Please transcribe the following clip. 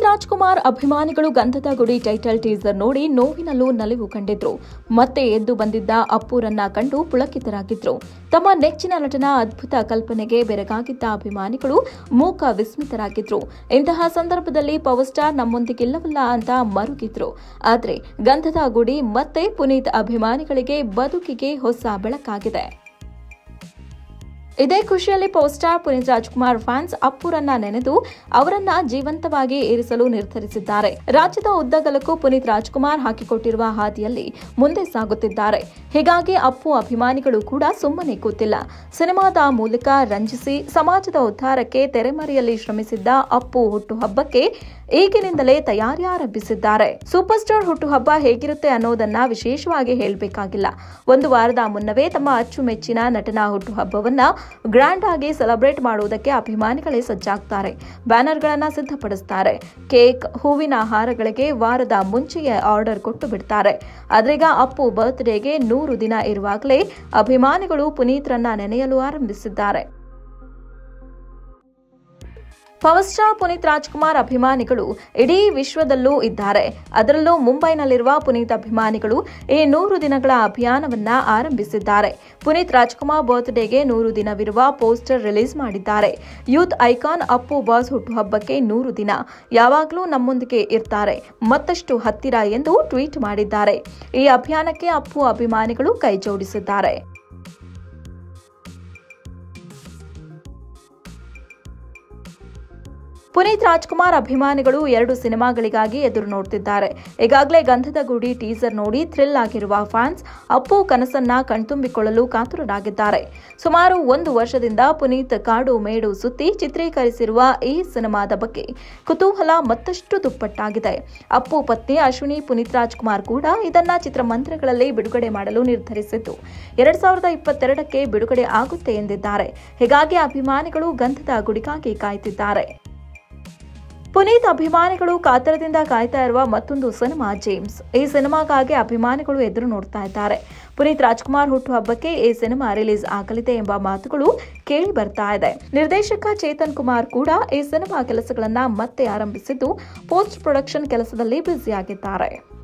ರಾಜ್ಕುಮಾರ್ ಅಭಿಮಾನಿಗಳು ಗಂಧದ ಗುಡಿ ಟೈಟಲ್ ಟೀಸರ್ ನೋಡಿ ನೋವಿನಲ್ಲೂ ನಲಿವು ಕಂಡಿದ್ರು ಮತ್ತೆ ಎದ್ದು ಬಂದಿದ್ದ ಅಪ್ಪುರನ್ನ ಕಂಡು ಪುಳಕಿತರಾಗಿದ್ರು ತಮ್ಮ ನೆಚ್ಚಿನ ನಟನ ಅದ್ಭುತ ಕಲ್ಪನೆಗೆ ಬೆರಗಾಗಿದ್ದ ಅಭಿಮಾನಿಗಳು ಮೂಕ ವಿಸ್ಮಿತರಾಗಿದ್ರು ಇಂತಹ ಸಂದರ್ಭದಲ್ಲಿ ಪವರ್ ಸ್ಟಾರ್ ನಮ್ಮೊಂದಿಗಿಲ್ಲವಲ್ಲ ಅಂತ ಮರುಗಿದ್ರು ಆದ್ರೆ ಗಂಧದ ಗುಡಿ ಮತ್ತೆ ಪುನೀತ್ ಅಭಿಮಾನಿಗಳಿಗೆ ಬದುಕಿಗೆ ಹೊಸ ಬೆಳಕಾಗಿದೆ ಇದೇ ಖುಷಿಯಲ್ಲಿ power star Puneeth Rajkumar fans ಅಪ್ಪುರನ್ನ ನೆನೆದು ಅವರನ್ನ ಜೀವಂತವಾಗಿ ಇರಿಸಲು ನಿರ್ಧರಿಸಿದ್ದಾರೆ ರಾಜ್ಯದ ಉದ್ದಗಲಕ್ಕೂ ಪುನೀತ್ ರಾಜ್ಕುಮಾರ್ ಹಾಕಿಕೊಟ್ಟಿರುವ ಹಾದಿಯಲ್ಲಿ ಮುಂದೆ ಸಾಗುತ್ತಿದ್ದಾರೆ ಹೀಗಾಗಿ ಅಪ್ಪು ಅಭಿಮಾನಿಗಳು ಕೂಡ ಸುಮ್ಮನೆ ಕೂತಿಲ್ಲ ಸಿನಿಮಾದ ಮೂಲಕ ರಂಜಿಸಿ ಸಮಾಜದ ಉದ್ಧಾರಕ್ಕೆ ತೆರೆಮರೆಯಲ್ಲಿ ಶ್ರಮಿಸಿದ್ದ ಅಪ್ಪು ಹುಟ್ಟುಹಬ್ಬಕ್ಕೆ ಈಗಿನಿಂದಲೇ ತಯಾರಿ ಆರಂಭಿಸಿದ್ದಾರೆ ಸೂಪರ್ ಸ್ಟಾರ್ ಹುಟ್ಟುಹಬ್ಬ ಹೇಗಿರುತ್ತೆ ಅನ್ನೋದನ್ನ ವಿಶೇಷವಾಗಿ ಹೇಳಬೇಕಾಗಿಲ್ಲ ಒಂದು ವಾರದ ಮುನ್ನವೇ ತಮ್ಮ ಅಚ್ಚುಮೆಚ್ಚಿನ ನಟನ ಹುಟ್ಟುಹಬ್ಬವನ್ನ ಗ್ರ್ಯಾಂಡ್ ಆಗಿ ಸೆಲೆಬ್ರೇಟ್ ಮಾಡುವುದಕ್ಕೆ ಅಭಿಮಾನಿಗಳೇ ಸಜ್ಜಾಗ್ತಾರೆ ಬ್ಯಾನರ್ಗಳನ್ನ ಸಿದ್ಧಪಡಿಸ್ತಾರೆ ಕೇಕ್ ಹೂವಿನ ಹಾರಗಳಿಗೆ ವಾರದ ಮುಂಚೆಯೇ ಆರ್ಡರ್ ಕೊಟ್ಟು ಬಿಡ್ತಾರೆ ಆದ್ರೀಗ ಅಪ್ಪು ಬರ್ತ್ಡೇಗೆ ನೂರು ದಿನ ಇರುವಾಗಲೇ ಅಭಿಮಾನಿಗಳು ಪುನೀತ್ರನ್ನ ನೆನೆಯಲು ಆರಂಭಿಸಿದ್ದಾರೆ ಪವರ್ ಸ್ಟಾರ್ ಪುನೀತ್ ರಾಜ್ಕುಮಾರ್ ಅಭಿಮಾನಿಗಳು ಇಡೀ ವಿಶ್ವದಲ್ಲೂ ಇದ್ದಾರೆ ಅದರಲ್ಲೂ ಮುಂಬೈನಲ್ಲಿರುವ ಪುನೀತ್ ಅಭಿಮಾನಿಗಳು ಈ ನೂರು ದಿನಗಳ ಅಭಿಯಾನವನ್ನ ಆರಂಭಿಸಿದ್ದಾರೆ ಪುನೀತ್ ರಾಜ್ಕುಮಾರ್ ಬರ್ತ್ಡೇಗೆ ನೂರು ದಿನವಿರುವ ಪೋಸ್ಟರ್ ರಿಲೀಸ್ ಮಾಡಿದ್ದಾರೆ ಯೂತ್ ಐಕಾನ್ ಅಪ್ಪು ಬಾಸ್ ಹುಟ್ಟುಹಬ್ಬಕ್ಕೆ ನೂರು ದಿನ ಯಾವಾಗಲೂ ನಮ್ಮೊಂದಿಗೆ ಇರ್ತಾರೆ ಮತ್ತಷ್ಟು ಹತ್ತಿರ ಎಂದು ಟ್ವೀಟ್ ಮಾಡಿದ್ದಾರೆ ಈ ಅಭಿಯಾನಕ್ಕೆ ಅಪ್ಪು ಅಭಿಮಾನಿಗಳು ಕೈ ಜೋಡಿಸಿದ್ದಾರೆ ಪುನೀತ್ ರಾಜ್ಕುಮಾರ್ ಅಭಿಮಾನಿಗಳು ಎರಡು ಸಿನಿಮಾಗಳಿಗಾಗಿ ಎದುರು ನೋಡ್ತಿದ್ದಾರೆ ಈಗಾಗಲೇ ಗಂಧದ ಗುಡಿ ಟೀಸರ್ ನೋಡಿ ಥ್ರಿಲ್ ಆಗಿರುವ ಫ್ಯಾನ್ಸ್ ಅಪ್ಪು ಕನಸನ್ನ ಕಣ್ತುಂಬಿಕೊಳ್ಳಲು ಕಾತುರರಾಗಿದ್ದಾರೆ ಸುಮಾರು ಒಂದು ವರ್ಷದಿಂದ ಪುನೀತ್ ಕಾಡು ಮೇಡು ಸುತ್ತಿ ಚಿತ್ರೀಕರಿಸಿರುವ ಈ ಸಿನಿಮಾದ ಬಗ್ಗೆ ಕುತೂಹಲ ಮತ್ತಷ್ಟು ದುಪ್ಪಟ್ಟಾಗಿದೆ ಅಪ್ಪು ಪತ್ನಿ ಅಶ್ವಿನಿ ಪುನೀತ್ ರಾಜ್ಕುಮಾರ್ ಕೂಡ ಇದನ್ನ ಚಿತ್ರಮಂದಿರಗಳಲ್ಲಿ ಬಿಡುಗಡೆ ಮಾಡಲು ನಿರ್ಧರಿಸಿದ್ದು ಎರಡ್ ಸಾವಿರದ ಇಪ್ಪತ್ತೆರಡಕ್ಕೆ ಬಿಡುಗಡೆ ಆಗುತ್ತೆ ಎಂದಿದ್ದಾರೆ ಹೀಗಾಗಿ ಅಭಿಮಾನಿಗಳು ಗಂಧದ ಗುಡಿಗಾಗಿ ಕಾಯ್ತಿದ್ದಾರೆ ಪುನೀತ್ ಅಭಿಮಾನಿಗಳು ಕಾತರದಿಂದ ಕಾಯ್ತಾ ಇರುವ ಮತ್ತೊಂದು ಸಿನಿಮಾ ಜೇಮ್ಸ್ ಈ ಸಿನಿಮಾಗಾಗಿ ಅಭಿಮಾನಿಗಳು ಎದುರು ನೋಡ್ತಾ ಇದ್ದಾರೆ ಪುನೀತ್ ರಾಜ್ಕುಮಾರ್ ಹುಟ್ಟುಹಬ್ಬಕ್ಕೆ ಈ ಸಿನಿಮಾ ರಿಲೀಸ್ ಆಗಲಿದೆ ಎಂಬ ಮಾತುಗಳು ಕೇಳಿ ಬರ್ತಾ ಇದೆ ನಿರ್ದೇಶಕ ಚೇತನ್ ಕುಮಾರ್ ಕೂಡ ಈ ಸಿನಿಮಾ ಕೆಲಸಗಳನ್ನ ಮತ್ತೆ ಆರಂಭಿಸಿದ್ದು ಪೋಸ್ಟ್ ಪ್ರೊಡಕ್ಷನ್ ಕೆಲಸದಲ್ಲಿ ಬ್ಯುಸಿಯಾಗಿದ್ದಾರೆ